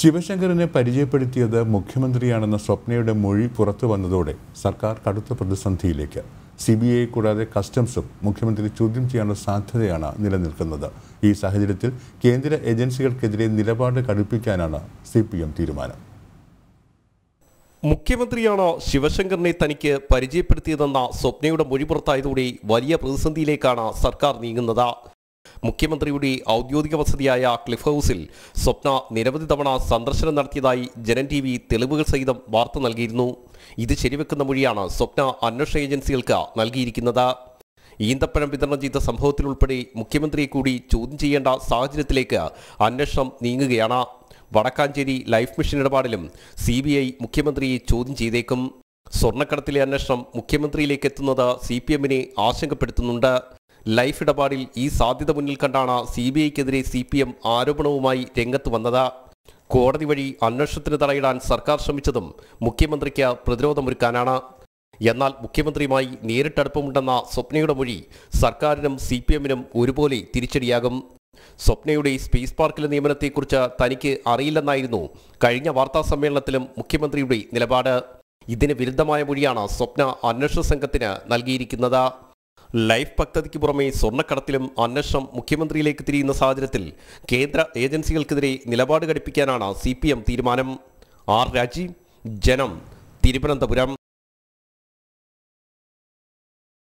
ശിവശങ്കറിനെ പരിചയപ്പെടുത്തിയത് മുഖ്യമന്ത്രിയാണെന്ന സ്വപ്നയുടെ മൊഴി പുറത്തു വന്നതോടെ സർക്കാർ കടുത്ത പ്രതിസന്ധിയിലേക്ക് സി ബി ഐ കൂടാതെ കസ്റ്റംസും മുഖ്യമന്ത്രി ചോദ്യം ചെയ്യാനുള്ള സാധ്യതയാണ് നിലനിൽക്കുന്നത് ഈ സാഹചര്യത്തിൽ കേന്ദ്ര ഏജൻസികൾക്കെതിരെ നിലപാട് കടുപ്പിക്കാനാണ് സി പി എം തീരുമാനം മുഖ്യമന്ത്രിയാണ് ശിവശങ്കറിനെ തനിക്ക് പരിചയപ്പെടുത്തിയതെന്ന സ്വപ്നയുടെ മൊഴി പുറത്തായതോടെ വലിയ പ്രതിസന്ധിയിലേക്കാണ് സർക്കാർ നീങ്ങുന്നത് മുഖ്യമന്ത്രിയുടെ ഔദ്യോഗിക വസതിയായ ക്ലിഫ് ഹൗസിൽ സ്വപ്ന നിരവധി തവണ സന്ദർശനം നടത്തിയതായി ജനൻ ടി വി തെളിവുകൾ സഹിതം വാർത്ത നൽകിയിരുന്നു ഇത് ശരിവെക്കുന്ന മൊഴിയാണ് സ്വപ്ന അന്വേഷണ ഏജൻസികൾക്ക് നൽകിയിരിക്കുന്നത് ഈന്തപ്പഴം വിതരണം ചെയ്ത സംഭവത്തിലുൾപ്പെടെ മുഖ്യമന്ത്രിയെ കൂടി ചോദ്യം ചെയ്യേണ്ട സാഹചര്യത്തിലേക്ക് അന്വേഷണം നീങ്ങുകയാണ് വടക്കാഞ്ചേരി ലൈഫ് മിഷൻ ഇടപാടിലും സി ബി ഐ മുഖ്യമന്ത്രിയെ ചോദ്യം ചെയ്തേക്കും സ്വർണ്ണക്കടത്തിലെ അന്വേഷണം മുഖ്യമന്ത്രിയിലേക്ക് എത്തുന്നത് സി പി എമ്മിനെ ആശങ്കപ്പെടുത്തുന്നുണ്ട് ലൈഫ് ഇടപാടിൽ ഈ സാധ്യത മുന്നിൽ കണ്ടാണ് സി ബി ഐക്കെതിരെ സി പി എം ആരോപണവുമായി രംഗത്ത് വന്നത് കോടതി വഴി അന്വേഷണത്തിന് തടയിടാൻ സർക്കാർ ശ്രമിച്ചതും മുഖ്യമന്ത്രിക്ക് പ്രതിരോധമൊരുക്കാനാണ് എന്നാൽ മുഖ്യമന്ത്രിയുമായി നേരിട്ടടുപ്പമുണ്ടെന്ന സ്വപ്നയുടെ മൊഴി സർക്കാരിനും സി പി എമ്മിനും ഒരുപോലെ തിരിച്ചടിയാകും സ്വപ്നയുടെ സ്പേസ് പാർക്കിലെ നിയമനത്തെക്കുറിച്ച് തനിക്ക് അറിയില്ലെന്നായിരുന്നു കഴിഞ്ഞ വാർത്താ സമ്മേളനത്തിലും മുഖ്യമന്ത്രിയുടെ നിലപാട് ഇതിന് വിരുദ്ധമായ മൊഴിയാണ് സ്വപ്ന അന്വേഷണ സംഘത്തിന് നൽകിയിരിക്കുന്നത് ലൈഫ് പദ്ധതിക്ക് പുറമെ സ്വർണ്ണക്കടത്തിലും അന്വേഷണം മുഖ്യമന്ത്രിയിലേക്ക് തിരിയുന്ന സാഹചര്യത്തിൽ കേന്ദ്ര ഏജൻസികൾക്കെതിരെ നിലപാട് ഘടിപ്പിക്കാനാണ് സി തീരുമാനം ആർ രാജീവ് ജനം തിരുവനന്തപുരം